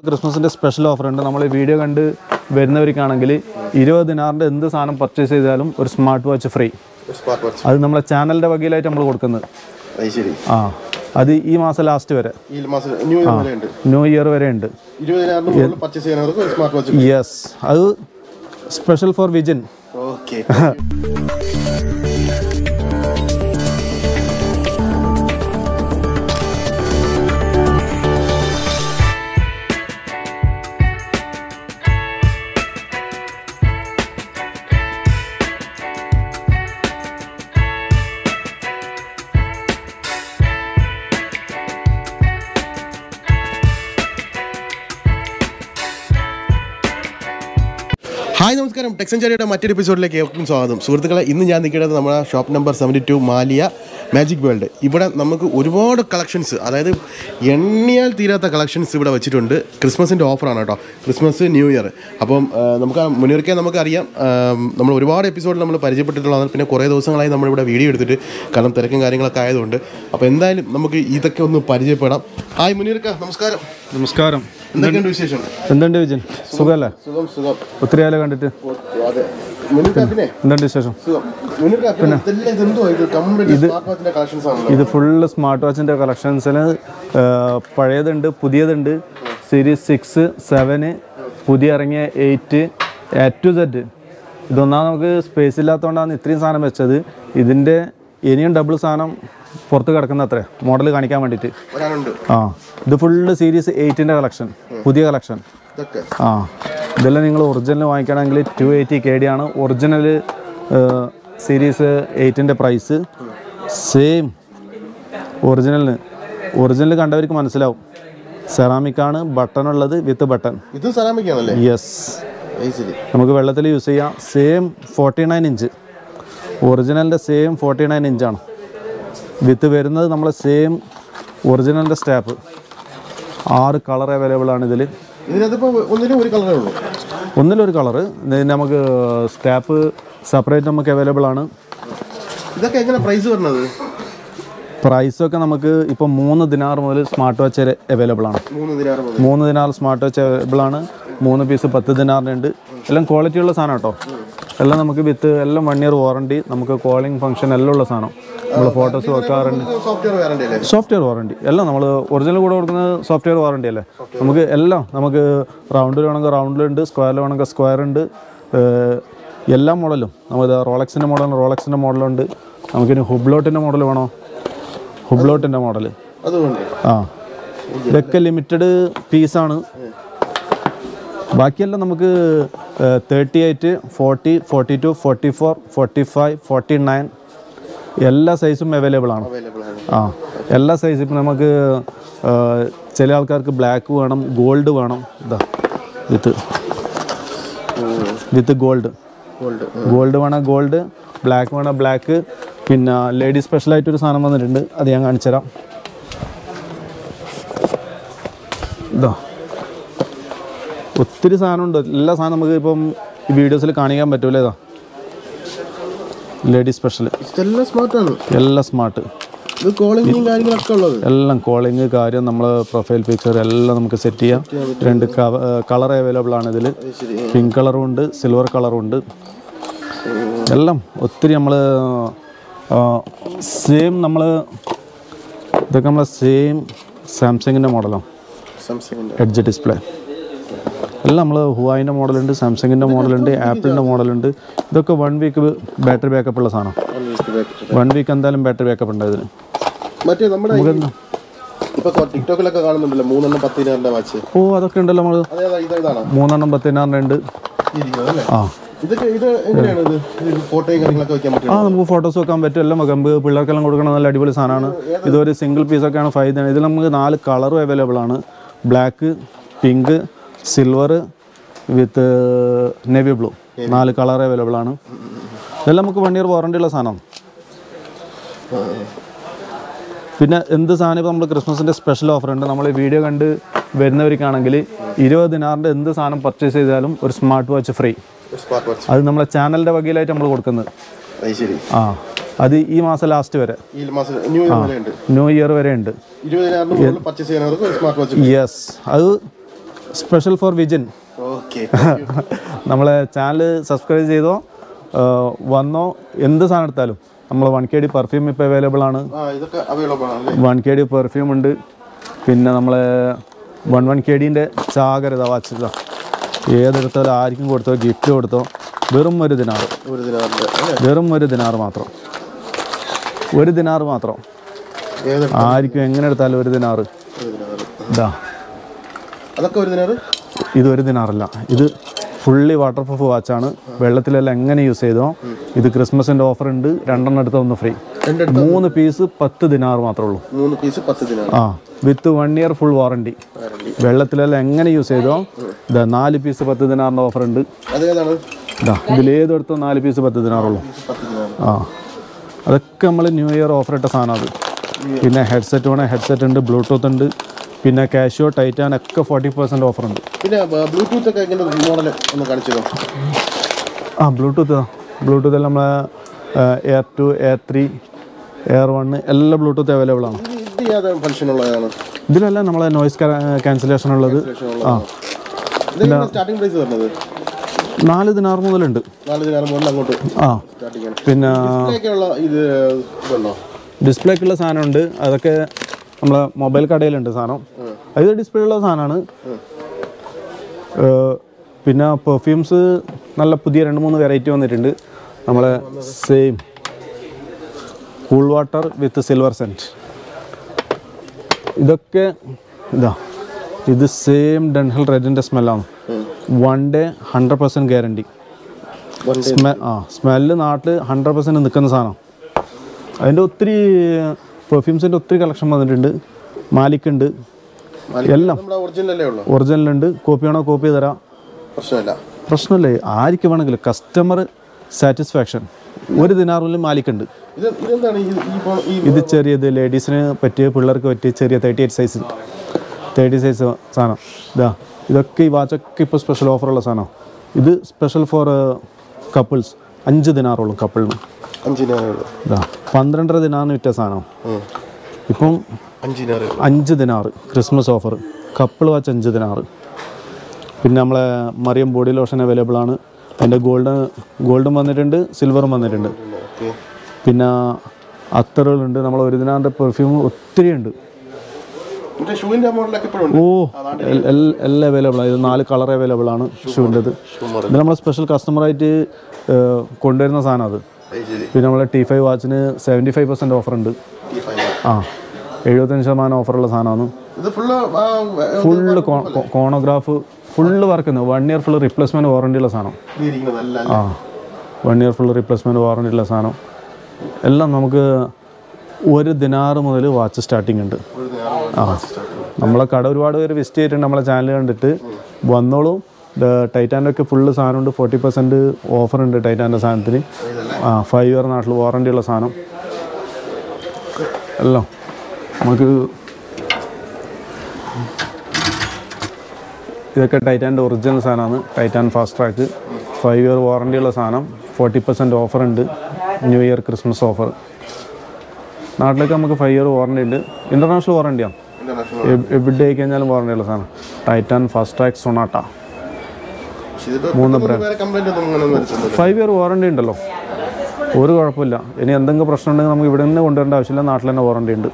ക്രിസ്മസിൻ്റെ special offer ഉണ്ട് നമ്മൾ ഈ വീഡിയോ കണ്ട് വരുന്നവർക്കാണെങ്കിൽ ഇരുപത് ദിനാറിൻ്റെ എന്ത് സാധനം പർച്ചേസ് ചെയ്താലും ഒരു smart watch free smart watch അത് നമ്മളെ ചാനലിൻ്റെ വകയിലായിട്ട് നമ്മൾ കൊടുക്കുന്നത് അത് ശരി ആ അത് ഈ മാസം ലാസ്റ്റ് വരെ ഈ മാസം ന്യൂ ഇയർ വരെ ഉണ്ട് ന്യൂ ഇയർ വരെ ഉണ്ട് ഇരുപതിനായിരം മുകളിൽ പർച്ചേസ് ചെയ്യാനവർക്ക് ഒരു സ്മാർട്ട് വാച്ച് യെസ് അത് special for Vijin okay hi നമസ്കാരം ടെക്സൻ ചാരിയുടെ മറ്റൊരു എപ്പിസോഡിലേക്ക് ഏവർക്കും സ്വാഗതം സുഹൃത്തുക്കളെ ഇന്ന് ഞാൻ നിൽക്കുന്നത് നമ്മുടെ shop number seventy two Maliya magic world ഇവിടെ നമുക്ക് ഒരുപാട് കളക്ഷൻസ് അതായത് എണ്ണിയാൽ തീരാത്ത കളക്ഷൻസ് ഇവിടെ വെച്ചിട്ടുണ്ട് ക്രിസ്മസിൻ്റെ ഓഫറാണ് കേട്ടോ ക്രിസ്മസ് ന്യൂ ഇയർ അപ്പം ആ, നമുക്ക് ആ മുനിർക്കെ നമുക്കറിയാം ആ, നമ്മൾ ഒരുപാട് എപ്പിസോഡിൽ നമ്മൾ പരിചയപ്പെട്ടിട്ടുള്ളതാണ് പിന്നെ കുറേ ദിവസങ്ങളായി നമ്മളിവിടെ വീഡിയോ എടുത്തിട്ട് കാരണം തിരക്കും കാര്യങ്ങളൊക്കെ ആയതുകൊണ്ട് അപ്പോൾ എന്തായാലും നമുക്ക് ഇതൊക്കെ ഒന്ന് പരിചയപ്പെടാം ഹായ് മുനീർക്ക നമസ്കാരം നമസ്കാരം എന്തൊക്കെയുണ്ട് വിശേഷം എന്തുണ്ട് വിജിൻ സുഖമല്ലേ സുഖം സുഖം ഒത്തിരി ആയാലും കണ്ടിട്ട് അതെ മുനീർക്ക പിന്നെ എന്തുണ്ട് വിശേഷം ഇത് ഫുള്ള് സ്മാർട്ട് വാച്ചിൻ്റെ കളക്ഷൻസിൽ പഴയതുണ്ട് പുതിയതുണ്ട് സീരീസ് സിക്സ് സെവന് പുതിയ ഇറങ്ങിയ എയ്റ്റ് എ ടു സെഡ് ഇതൊന്നാ നമുക്ക് സ്പേസ് ഇല്ലാത്തതുകൊണ്ടാണ് ഇത്രയും സാധനം വെച്ചത് ഇതിൻ്റെ ഇനിയും ഡബിൾ സാധനം പുറത്ത് കിടക്കുന്ന അത്രേ മോഡൽ കാണിക്കാൻ വേണ്ടിയിട്ട് ഒരാളുണ്ട് ആ ഇത് ഫുള്ള് സീരീസ് എയ്റ്റിൻ്റെ കളക്ഷൻ പുതിയ കളക്ഷൻ ഇതൊക്കെ ആ ഇതെല്ലാം നിങ്ങൾ ഒറിജിനൽ വാങ്ങിക്കുകയാണെങ്കിൽ ടു എയ്റ്റി കെ ഡി ആണ് ഒറിജിനൽ സീരീസ് എയ്റ്റിൻ്റെ പ്രൈസ് സെയിം ഒറിജിനലിന് ഒറിജിനൽ കണ്ടവർക്ക് മനസ്സിലാവും സെറാമിക്കാണ് ബട്ടൺ ഉള്ളത് വിത്ത് ബട്ടൺ ഇതും സെറാമിക് ആണല്ലേ യെസ് അത് ശരി നമുക്ക് വെള്ളത്തിൽ യൂസ് ചെയ്യാം സെയിം ഫോർട്ടി നയൻ ഇഞ്ച് ഒറിജിനലിൻ്റെ സെയിം ഫോർട്ടി നയൻ ഇഞ്ചാണ് വിത്ത് വരുന്നത് നമ്മളെ സെയിം ഒറിജിനലിൻ്റെ സ്റ്റാപ്പ് ആറ് കളർ അവൈലബിൾ ആണ് ഇതിൽ ഇതിനകത്തിപ്പോ ഒന്നിനും ഒരു കളറേ ഉള്ളൂ ഒന്നിലൊരു കളറ് ഇതിന് നമുക്ക് സ്റ്റാപ്പ് സെപ്പറേറ്റ് നമുക്ക് അവൈലബിൾ ആണ് ഇതൊക്കെ എങ്ങനെ പ്രൈസ് വരുന്നത് പ്രൈസൊക്കെ നമുക്ക് ഇപ്പോൾ മൂന്ന് ദിനാർ മുതൽ സ്മാർട്ട് വാച്ച് വരെ അവൈലബിൾ ആണ് മൂന്ന് ദിനാറ് മുതൽ മൂന്ന് ദിനാർ സ്മാർട്ട് വാച്ച് അവൈലബിൾ ആണ് മൂന്ന് പീസ് പത്ത് ദിനാറിനുണ്ട് എല്ലാം ക്വാളിറ്റി ഉള്ള സാധനം കേട്ടോ എല്ലാം നമുക്ക് വിത്ത് എല്ലാം വൺ ഇയർ വാറണ്ടി നമുക്ക് കോളിംഗ് ഫംഗ്ഷൻ എല്ലാം ഉള്ള സാധനം നമ്മൾ ഫോട്ടോസ് വെക്കാറുണ്ട് സോഫ്റ്റ്വെയർ വാറണ്ടി അല്ലേ സോഫ്റ്റ്വെയർ വാറണ്ടി എല്ലാം നമ്മൾ ഒറിജിനൽ കൂടെ കൊടുക്കുന്നത് സോഫ്റ്റ്വെയർ വാറണ്ടി അല്ലേ നമുക്ക് എല്ലാം നമുക്ക് റൗണ്ടിൽ വേണമെങ്കിൽ റൗണ്ടിലുണ്ട് സ്ക്വയറിൽ വേണമെങ്കിൽ സ്ക്വയർ ഉണ്ട് ഏഹ് എല്ലാ മോഡലും നമുക്ക് റോളക്സിൻ്റെ മോഡൽ റോളക്സിൻ്റെ മോഡലുണ്ട് നമുക്കിനി ഹുബ്ലോട്ടിൻ്റെ മോഡൽ വേണോ ഹുബ്ലോട്ടിൻ്റെ മോഡൽ അതുകൊണ്ട് ആ ഇതൊക്കെ ലിമിറ്റഡ് പീസാണ് ബാക്കിയെല്ലാം നമുക്ക് thirty eight forty forty two forty four forty five forty nine എല്ലാ സൈസും അവൈലബിൾ ആണ് അവൈലബിൾ ആണ് ആ എല്ലാ സൈസും ഇപ്പം നമുക്ക് ആ, ചില ആൾക്കാർക്ക് ബ്ലാക്ക് വേണം ഗോൾഡ് വേണം ഇതാ with with gold gold gold വേണം ഗോൾഡ് ബ്ലാക്ക് വേണം ബ്ലാക്ക് പിന്നെ ലേഡി സ്പെഷ്യലായിട്ടൊരു സാധനം വന്നിട്ടുണ്ട് അത് ഞാൻ കാണിച്ചു തരാം ഇതാ ഒത്തിരി സാധനമുണ്ട് എല്ലാ സാധനം നമുക്ക് ഇപ്പം ഈ വീഡിയോസിൽ കാണിക്കാൻ പറ്റൂലേ ഇതാ ലേഡി സ്പെഷ്യൽ ഇതെല്ലാം സ്മാർട്ട് ആണ് എല്ലാം സ്മാർട്ട് ഇത് കോളിംഗും കാര്യങ്ങളൊക്കെ ഉള്ളത് എല്ലാം കോളിങ് കാര്യം നമ്മൾ പ്രൊഫൈൽ പിക്ചർ എല്ലാം നമുക്ക് സെറ്റ് ചെയ്യാം രണ്ട് കളർ അവൈലബിൾ ആണ് ഇതിൽ അത് ശരി പിങ്ക് കളറും ഉണ്ട് സിൽവർ കളറും ഉണ്ട് എല്ലാം ഒത്തിരി നമ്മൾ സെയിം നമ്മൾ ഇതൊക്കെ നമ്മളെ സെയിം സാംസങ്ങിൻ്റെ മോഡലാണ് സാംസങ്ങിന്റെ എഡ്ജ് ഡിസ്പ്ലേ എല്ലാം നമ്മൾ ഹുവായിൻ്റെ മോഡലുണ്ട് സാംസങ്ങിൻ്റെ മോഡലുണ്ട് ആപ്പിളിൻ്റെ മോഡലുണ്ട് ഇതൊക്കെ വൺ വീക്ക് ബാറ്ററി ബാക്കപ്പ് ഉള്ള സാധനം വൺ വീക്ക് എന്തായാലും ബാറ്ററി ബാക്കപ്പ് ഉണ്ട് ഇതിന് മറ്റേ നമ്മുടെ ഈ- ഇപ്പൊ ടിക്ടോക്കിലൊക്കെ കാണുന്നുണ്ടല്ലോ മൂന്നെണ്ണം പത്ത് ദിനാറിന്റെ വാച്ച് ഓ അതൊക്കെ ഉണ്ടല്ലോ നമ്മൾ അതെ അതെ ഇത് ഇതാണ് മൂന്നെണ്ണം പത്തിനാറിൻ്റെ ഉണ്ട് ഇരിക്കുന്നത് അല്ലേ ആ ഇതൊക്കെ ഇത് എങ്ങനെയാണ് ഇത് ഇത് ഫോട്ടോയും കാര്യങ്ങളൊക്കെ വെക്കാൻ പറ്റും ആ നമുക്ക് ഫോട്ടോസ് വെക്കാൻ പറ്റും എല്ലാം വെക്കാം നമുക്ക് പിള്ളേർക്കെല്ലാം കൊടുക്കുന്ന നല്ല അടിപൊളി സാധനമാണ് ഇതൊരു സിംഗിൾ പീസൊക്കെയാണ് ഫൈവ് തന്നെ ഇതിൽ നമുക്ക് നാല് കളറും അവൈലബിൾ ആണ് black pink silver with navy blue നാല് കളർ അവൈലബിൾ ആണ് ഇതെല്ലാം നമുക്ക് വൺ ഇയർ വാറണ്ടി ഉള്ള സാധനമാണ് പിന്നെ എന്ത് സാധനം ഇപ്പോൾ നമ്മൾ ക്രിസ്മസിൻ്റെ സ്പെഷ്യൽ ഓഫർ ഉണ്ട് നമ്മൾ ഈ വീഡിയോ കണ്ട് വരുന്നവർക്കാണെങ്കിൽ ഇരുപത് ദിനാറിൻ്റെ എന്ത് സാധനം പർച്ചേസ് ചെയ്താലും ഒരു smart watch free smart watch അത് നമ്മളെ ചാനലിൻ്റെ വകയിലായിട്ട് നമ്മൾ കൊടുക്കുന്നത് അത് ശരി ആ അത് ഈ മാസം ലാസ്റ്റ് വരെ ഈ മാസം ന്യൂ ഇയർ വരെ ഉണ്ട് ന്യൂ ഇയർ വരെ ഉണ്ട് ഇരുപതിനായിരം മുകളിൽ പർച്ചേസ് ചെയ്യാനവർക്ക് ഒരു സ്മാർട്ട് വാച്ച് യെസ് അത് സ്പെഷ്യൽ ഫോർ വിജിൻ ഓക്കെ നമ്മളെ ചാനൽ സബ്സ്ക്രൈബ് ചെയ്തോ ആ, വന്നോ എന്ത് സാധനം എടുത്താലും നമ്മൾ വൺ കെ ഡി പെർഫ്യൂം ഇപ്പോൾ അവൈലബിൾ ആണ് ആ ഇതൊക്കെ അവൈലബിൾ ആണ് അല്ലേ വൺ കെ ഡി പെർഫ്യൂം ഉണ്ട് പിന്നെ നമ്മളെ വൺ വൺ കെ ഡിൻ്റെ ചാകരത വാച്ചിത ഏതെടുത്താലും ആർക്കും കൊടുത്തോ ഗിഫ്റ്റ് കൊടുത്തോ വെറും ഒരു ദിനാറ് ഒരു ദിനാറിൻ്റെ അല്ലേ വെറും ഒരു ദിനാറ് മാത്രം ഒരു ദിനാറ് മാത്രം ഏത് ആർക്കും എങ്ങനെ എടുത്താലും ഒരു ദിനാറ് ഒരു ദിനാറ് ഇതാ അതൊക്കെ ഒരു ദിനാറ് ഇത് ഒരു ദിനാറല്ല ഇത് ഫുള്ളി വാട്ടർ പ്രൂഫ് വാച്ചാണ് വെള്ളത്തിലെല്ലാം എങ്ങനെ യൂസ് ചെയ്തോ ഇത് ക്രിസ്മസിൻ്റെ ഓഫർ ഉണ്ട് രണ്ടെണ്ണം എടുത്ത ഒന്ന് ഫ്രീ രണ്ടെടുത്ത് മൂന്ന് പീസ് പത്ത് ദിനാറ് മാത്രമേ ഉള്ളൂ മൂന്ന് പീസ് പത്ത് ദിനാറ് ആ with one year full warranty warranty വെള്ളത്തിലെല്ലാം എങ്ങനെ യൂസ് ചെയ്തോ ഇതാ നാല് പീസ് പത്ത് ദിനാറിൻ്റെ ഓഫർ ഉണ്ട് അതേതാണ് ഇതാ ഇതിലേതെടുത്തോ നാല് പീസ് പത്ത് ദിനാറുള്ളൂ പത്ത് ദിനാറ് ആ അതൊക്കെ നമ്മൾ ന്യൂ ഇയർ ഓഫർ ഇട്ട സാധനം അത് പിന്നെ ഹെഡ്സെറ്റ് വേണേൽ ഹെഡ്സെറ്റ് ഉണ്ട് ബ്ലൂടൂത്ത് ഉണ്ട് പിന്നെ കാഷ്യോ ടൈറ്റാൻ ഒക്കെ ഫോർട്ടി പെർസെൻറ്റ് ഓഫർ ഉണ്ട് പിന്നെ ബ്ലൂടൂത്ത് ഒക്കെ എങ്ങനെ മോഡൽ ഒന്ന് കാണിച്ചു തരാം ആ ബ്ലൂടൂത്ത് ബ്ലൂടൂത്ത് എല്ലാം നമ്മളെ air two air three air one എല്ലാ ബ്ലൂടൂത്ത് അവൈലബിൾ ആണ് ഇത് ഏത് ഫംഗ്ഷൻ ഉള്ളതാണ് ഇതിലെല്ലാം നമ്മളെ നോയ്സ് ക്യാൻസലേഷൻ ഉള്ളത് ആ ഇതിന്റെ സ്റ്റാർട്ടിംഗ് പ്രൈസ് വരുന്നത് നാല് ദിനാർ മുതലുണ്ട് നാല് ദിനാറ് മുതൽ അങ്ങോട്ട് ആ സ്റ്റാർട്ടിംഗ് ആണ് പിന്നെ ഇതിലേക്കുള്ള ഇത് ഇതുണ്ടോ ഡിസ്പ്ലേക്കുള്ള സാധനമുണ്ട് അതൊക്കെ നമ്മളെ മൊബൈൽ കടയിലുണ്ട് സാധനം അത് ഡിസ്പ്ലേ ഉള്ള സാധനമാണ് ഏഹ് പിന്നെ പെർഫ്യൂംസ് നല്ല പുതിയ രണ്ട് മൂന്ന് വെറൈറ്റി വന്നിട്ടുണ്ട് നമ്മളെ same cool water with silver scent ഇതൊക്കെ ഇതാ ഇത് സെയിം ഡെൻഹൽ റെഡിൻ്റെ സ്മെല്ലാണ് one day hundred percent guarantee One സ്മെ ആ സ്മെല്ല് നാട്ടിൽ ഹൺഡ്രഡ് പെർസെൻറ്റ് നിൽക്കുന്ന സാധനം അതിൻ്റെ ഒത്തിരി പെർഫ്യൂംസിൻ്റെ ഒത്തിരി കളക്ഷൻ വന്നിട്ടുണ്ട് മാലിക്കുണ്ട് എല്ലാം നമ്മുടെ ഒറിജിനൽ അല്ലേ ഉള്ളൂ ഒറിജിനൽ ഉണ്ട് കോപ്പി വേണോ കോപ്പി തരാം പ്രശ്നമില്ല പ്രശ്നമില്ലേ ആർക്ക് വേണമെങ്കിലും കസ്റ്റമർ സാറ്റിസ്ഫാക്ഷൻ ഒരു ദിനാറിലും മാലിക്കുണ്ട് ഇത് ഇതെന്താണ് ഈ ഈ phone- ഈ ഇത് ചെറിയത് ലേഡീസിന് പറ്റിയ പിള്ളേർക്ക് പറ്റിയ ചെറിയ thirty eight size thirty size സാധനം ഇതാ ഇതൊക്കെ ഈ വാച്ചൊക്കെ ഇപ്പോൾ സ്പെഷ്യൽ ഓഫറുള്ള സാധനം ഇത് സ്പെഷ്യൽ ഫോർ കപ്പിൾസ് അഞ്ച് ദിനാറുള്ളൂ കപ്പിളിന് അഞ്ചിനാറേ ഉള്ളൂ ഇതാ പന്ത്രണ്ടര ദിനാറിന് വിറ്റ സാധനം ഉം. ഇപ്പം അഞ്ചിനാറേ ഉള്ളൂ അഞ്ച് ദിനാറ് ക്രിസ്മസ് ഓഫർ കപ്പിൾ വാച്ച് അഞ്ച് ദിനാറ് പിന്നെ നമ്മളെ മറിയം ബോഡി ലോഷൻ അവൈലബിൾ ആണ് അതിൻ്റെ ഗോൾഡൻ ഗോൾഡും വന്നിട്ടുണ്ട് സിൽവറും വന്നിട്ടുണ്ട് ഓക്കെ പിന്നെ അത്തറുകളുണ്ട് നമ്മൾ ഒരു ദിനാറിൻ്റെ പെർഫ്യൂം ഒത്തിരി ഉണ്ട് മറ്റേ ഷൂവിൻ്റെ മോഡലൊക്കെ ഇപ്പോഴും ഉണ്ട് ഓ എൽ- എൽ- എല്ലാം അവൈലബിൾ ആണ് ഇത് നാല് കളർ അവൈലബിൾ ആണ് ഷൂവിൻ്റെത് ഇത് നമ്മൾ സ്പെഷ്യൽ കസ്റ്റമറായിട്ട് കൊണ്ടുവരുന്ന സാധനം അത് അത് ശരി പിന്നെ നമ്മളെ ടി ഫൈവ് വാച്ചിന് സെവൻറ്റി ഫൈവ് പെർസെൻറ്റ് ഓഫർ ഉണ്ട് ഈ ഫൈവ് ആ എഴുപത്തഞ്ച് ശതമാനം ഓഫറുള്ള സാധനമാണ് ഇത് full full chronograph full work one year full replacement warranty ഉള്ള സാധനം ഇരിക്കുന്നതല്ല ആ one year full replacement warranty ഉള്ള സാധനം എല്ലാം നമുക്ക് ഒരു ദിനാറ് മുതൽ വാച്ച് സ്റ്റാർട്ടിംഗ് ഉണ്ട് ഒരു നേരം ആ നമ്മളെ കട ഒരുപാട് പേര് വിസിറ്റ് ചെയ്തിട്ടുണ്ട് നമ്മളെ ചാനൽ കണ്ടിട്ട് വന്നോളൂ ടൈറ്റാൻ്റെ ഒക്കെ ഫുള്ള് സാധനമുണ്ട് ഫോർട്ടി പെർസെൻറ്റ് ഓഫർ ഉണ്ട് ടൈറ്റാൻ്റെ സാധനത്തിന് ആ ഫൈവ് ഇയർ നാട്ടിൽ വാറണ്ടി ഉള്ള സാധനം എല്ലാം നമുക്ക് ഇതൊക്കെ ടൈറ്റാൻ്റെ ഒറിജിനൽ സാധനമാണ് Titan Fastrack five year warranty ഉള്ള സാധനം ഫോർട്ടി പെർസെൻറ്റ് ഓഫർ ഉണ്ട് ന്യൂ ഇയർ ക്രിസ്മസ് ഓഫർ നാട്ടിലേക്ക് നമുക്ക് ഫൈവ് ഇയർ വാറണ്ടി ഉണ്ട് ഇൻ്റർനാഷണൽ വാറണ്ടിയാണ് ഇന്റർനാഷണൽ എവിടെ ആയി കഴിഞ്ഞാലും വാറണ്ടി ഉള്ള സാധനം ടൈറ്റാൻ ഫാസ്റ്റ് ട്രാക്ക് സൊണാട്ട ഇതിപ്പോ മൂന്ന് വേറെ കംപ്ലൈന്റ് ഒന്നും അങ്ങനെ ഒന്നും വരുത്തുന്നില്ല ഫൈവ് ഇയർ വാറണ്ടി ഉണ്ടല്ലോ ഒരു കുഴപ്പമില്ല ഇനി എന്തെങ്കിലും പ്രശ്നം ഉണ്ടെങ്കിൽ നമുക്ക് ഇവിടെ നിന്ന് കൊണ്ടുവരേണ്ട ആവശ്യമില്ല നാട്ടിൽ തന്നെ വാറണ്ടി ഉണ്ട്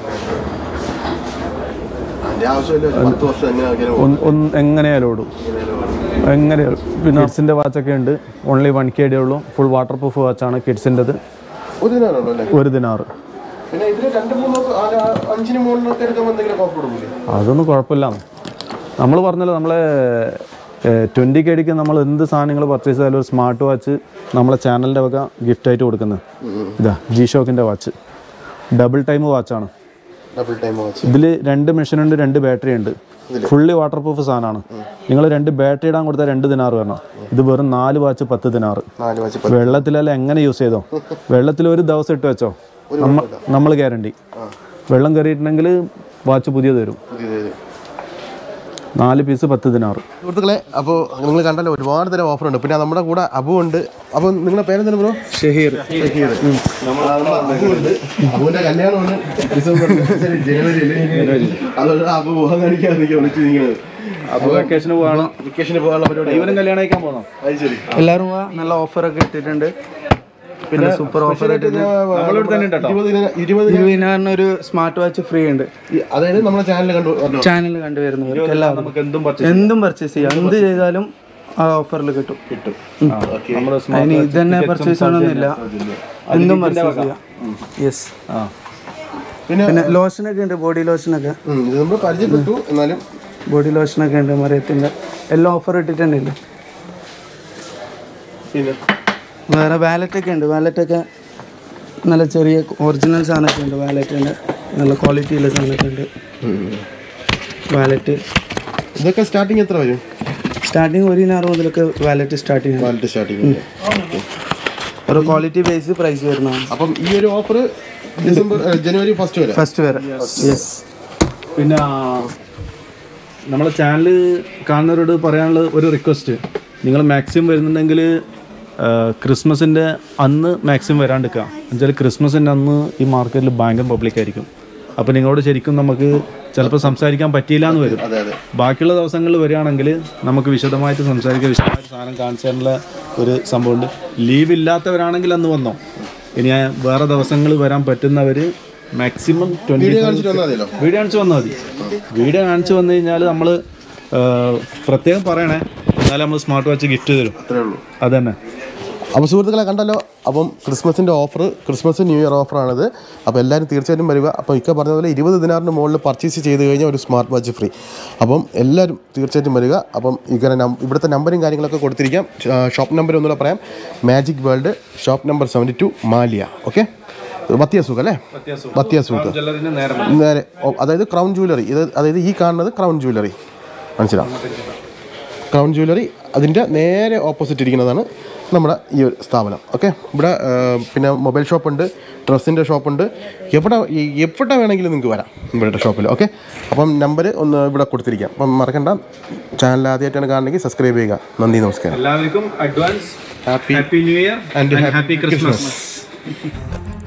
അതിന്റെ ആവശ്യമില്ല ഒരു പത്ത് വർഷം എങ്ങനെ ആക്കിയാലും ഒന്ന് ഒന്ന് എങ്ങനെയാലും ഓടും എങ്ങനെയാലും പിന്നെ കിഡ്സിൻ്റെ വാച്ചൊക്കെ ഉണ്ട് ഓൺലി വൺ കെ ഡേ ഉള്ളൂ ഫുൾ വാട്ടർ പ്രൂഫ് വാച്ചാണ് കിഡ്സിൻ്റെത് ഒരു ദിനാണല്ലോ അല്ലേ ഒരു ദിനാറ് പിന്നെ ഇതിന് രണ്ട് മൂന്ന് ആ- ആ അഞ്ചിന് മുകളിലൊക്കെ എടുക്കുമ്പോൾ എന്തെങ്കിലും ഓഫർ കൊടുക്കില്ലേ അതൊന്നും കുഴപ്പമില്ല നമ്മൾ പറഞ്ഞല്ലോ നമ്മളെ ട്വൻറ്റി കെ ഡിക്ക് നമ്മൾ എന്ത് സാധനങ്ങൾ പർച്ചേസ് ചെയ്താലും ഒരു സ്മാർട്ട് വാച്ച് നമ്മളെ ചാനലിൻ്റെ വക ഗിഫ്റ്റായിട്ട് കൊടുക്കുന്നത് ഇതാ ജി ഷോക്കിൻ്റെ വാച്ച് ഡബിൾ ടൈം വാച്ചാണ് ഡബിൾ ടൈം വാച്ച് ഇതിൽ രണ്ട് മെഷീൻ ഉണ്ട് രണ്ട് ബാറ്ററി ഉണ്ട് ഫുള്ളി വാട്ടർ പ്രൂഫ് സാധനമാണ് നിങ്ങൾ രണ്ട് ബാറ്ററി ഇടാൻ കൊടുത്താൽ രണ്ട് ദിനാറ് വരണം ഇത് വെറും നാല് വാച്ച് പത്ത് ദിനാറ് നാല് വാച്ച് വെള്ളത്തിലെല്ലാം എങ്ങനെ യൂസ് ചെയ്തോ വെള്ളത്തിൽ ഒരു ദിവസം ഇട്ട് വെച്ചോ നമ്മൾ ഗ്യാരണ്ടി വെള്ളം കയറിയിട്ടുണ്ടെങ്കിൽ വാച്ച് പുതിയത് തരും പുതിയത് നാല് പീസ് പത്ത് ദിനാറ് സുഹൃത്തുക്കളെ അപ്പോൾ നിങ്ങൾ കണ്ടല്ലോ ഒരുപാട് തരം ഓഫർ ഉണ്ട് പിന്നെ നമ്മുടെ കൂടെ അബു ഉണ്ട് അപ്പോൾ നിങ്ങളുടെ പേരെന്താണ് ബ്രോ ഷഹീർ ഷഹീർ അബുണ്ട് അബുവിന്റെ കല്യാണമാണ് ഡിസംബർ ജനുവരിയിൽ അതുകൊണ്ട് അബു മുഖം കാണിക്കാൻ വിളിച്ചു നിൽക്കുന്നത് അപ്പോൾ വെക്കേഷന് പോകണം വെക്കേഷന് പോകാനുള്ള പരിപാടി ഇവനും കല്യാണം കഴിക്കാൻ പോകണം അത് ശരി എല്ലാവരും വാ നല്ല ഓഫറൊക്കെ ഇട്ടിട്ടുണ്ട് പിന്നെ സൂപ്പർ ഓഫർ ഇട്ടിട്ടുണ്ട് നമ്മളിവിടെ തന്നെ ഉണ്ട് കേട്ടോ ഇരുപതിന് ഇരുപത് ഇരുപതിനാറിന് ഒരു സ്മാർട്ട് വാച്ച് ഫ്രീ ഉണ്ട് ഈ- അതായത് നമ്മുടെ ചാനൽ കണ്ടു പറഞ്ഞു ചാനൽ കണ്ടുവരുന്നവർക്ക് എല്ലാവരും നമുക്ക് എന്തും പർച്ചേസ് എന്തും പർച്ചേസ് ചെയ്യാം എന്ത് ചെയ്താലും ആ ഓഫറിൽ കിട്ടും കിട്ടും നമ്മുടെ അതിന് ഇത് തന്നെ പർച്ചേസ് ചെയ്യണമെന്നില്ല എന്തും പർച്ചേസ് ചെയ്യാം യെസ് ആ പിന്നെ പിന്നെ ലോഷനൊക്കെ ഉണ്ട് ബോഡി ലോഷനൊക്കെ ഉം, ഇത് നമ്മൾ പരിചയപ്പെട്ടു എന്നാലും ബോഡി ലോഷനൊക്കെ ഉണ്ട് മറിയത്തിൻ്റെ എല്ലാം ഓഫർ ഇട്ടിട്ടുണ്ടല്ലോ പിന്നെ വേറെ വാലറ്റൊക്കെ ഉണ്ട് വാലറ്റൊക്കെ നല്ല ചെറിയ ഒറിജിനൽ സാധനമൊക്കെ ഉണ്ട് വാലറ്റിൻ്റെ നല്ല ക്വാളിറ്റിയുള്ള സാധനമൊക്കെ ഉണ്ട് വാലറ്റ് ഇതൊക്കെ സ്റ്റാർട്ടിങ് എത്ര വരും സ്റ്റാർട്ടിങ് ഒരു ദിനാറ് മുതലൊക്കെ വാലറ്റ് സ്റ്റാർട്ട് ചെയ്യണം ക്വാളിറ്റി സ്റ്റാർട്ടിങ് ഒരു ക്വാളിറ്റി ബേസ് പ്രൈസ് വരുന്നതാണ് അപ്പം ഈ ഒരു ഓഫർ ഡിസംബർ ഏ, ജനുവരി ഫസ്റ്റ് വരെ ഫസ്റ്റ് വരെ യെസ് പിന്നെ നമ്മളെ ചാനൽ കാണുന്നവരോട് പറയാനുള്ള ഒരു റിക്വസ്റ്റ് നിങ്ങൾ മാക്സിമം വരുന്നുണ്ടെങ്കിൽ ക്രിസ്മസിൻ്റെ അന്ന് മാക്സിമം വരാണ്ടിരിക്കുക എന്നുവെച്ചാൽ ക്രിസ്മസിൻ്റെ അന്ന് ഈ മാർക്കറ്റിൽ ഭയങ്കര പബ്ലിക് ആയിരിക്കും അപ്പോൾ നിങ്ങളോട് ശരിക്കും നമുക്ക് ചിലപ്പോൾ സംസാരിക്കാൻ പറ്റിയില്ല എന്ന് വരും അതെ അതെ ബാക്കിയുള്ള ദിവസങ്ങളിൽ വരികയാണെങ്കിൽ നമുക്ക് വിശദമായിട്ട് സംസാരിക്കുക വിശദമായിട്ട് സാധനം കാണിച്ചു തരാനുള്ള ഒരു സംഭവമുണ്ട് ലീവ് ഇല്ലാത്തവരാണെങ്കിൽ അന്ന് വന്നോ ഇനി വേറെ ദിവസങ്ങൾ വരാൻ പറ്റുന്നവർ മാക്സിമം ട്വൻറ്റി വീഡിയോ കാണിച്ചിട്ട് വന്നാൽ മതിയല്ലോ വീഡിയോ കാണിച്ച് വന്നാൽ മതി വീഡിയോ കാണിച്ച് വന്നു കഴിഞ്ഞാൽ നമ്മൾ പ്രത്യേകം പറയണേ എന്നാലും നമ്മൾ സ്മാർട്ട് വാച്ച് ഗിഫ്റ്റ് തരും അത്രേ ഉള്ളൂ അതന്നെ അപ്പോൾ സുഹൃത്തുക്കളെ കണ്ടല്ലോ അപ്പം ക്രിസ്മസിൻ്റെ ഓഫർ ക്രിസ്മസ് ന്യൂ ഇയർ ഓഫറാണിത് അപ്പോൾ എല്ലാവരും തീർച്ചയായിട്ടും വരിക അപ്പോൾ ഇക്ക പറഞ്ഞ പോലെ ഇരുപത് ദിനാറിന് മുകളിൽ പർച്ചേസ് ചെയ്ത് കഴിഞ്ഞാൽ ഒരു സ്മാർട്ട് വാച്ച് ഫ്രീ അപ്പം എല്ലാവരും തീർച്ചയായിട്ടും വരിക അപ്പം ഇങ്ങനെ നം- ഇവിടുത്തെ നമ്പറും കാര്യങ്ങളൊക്കെ കൊടുത്തിരിക്കാം ഷോപ്പ് നമ്പർ ഒന്നുകൂടെ പറയാം magic world shop number seventy two Maliya okay മത്തിയ സുഖം അല്ലേ മത്തിയ സുഖം ജ്വല്ലറിന് നേരം നേരെ ഓ, അതായത് ക്രൗൺ ജുവലറി ഇത് അതായത് ഈ കാണുന്നത് ക്രൗൺ ജുവലറി മനസ്സിലാവും ക്രൗൺ ജുവലറി അതിൻ്റെ നേരെ ഓപ്പോസിറ്റ് ഇരിക്കുന്നതാണ് നമ്മുടെ ഈ ഒരു സ്ഥാപനം ഓക്കെ ഇവിടെ ആ, പിന്നെ മൊബൈൽ ഷോപ്പുണ്ട് ഡ്രസ്സിൻ്റെ ഷോപ്പുണ്ട് എവിടെ ഈ- എവിടെ വേണമെങ്കിലും നിങ്ങൾക്ക് വരാം ഇവിടുത്തെ ഷോപ്പിൽ ഓക്കെ അപ്പം നമ്പർ ഒന്ന് ഇവിടെ കൊടുത്തിരിക്കാം അപ്പം മറക്കണ്ട ചാനൽ ആദ്യമായിട്ടാണ് കാണണമെങ്കിൽ സബ്സ്ക്രൈബ് ചെയ്യുക നന്ദി നമസ്കാരം എല്ലാവർക്കും advance happy happy new year and happy Christmas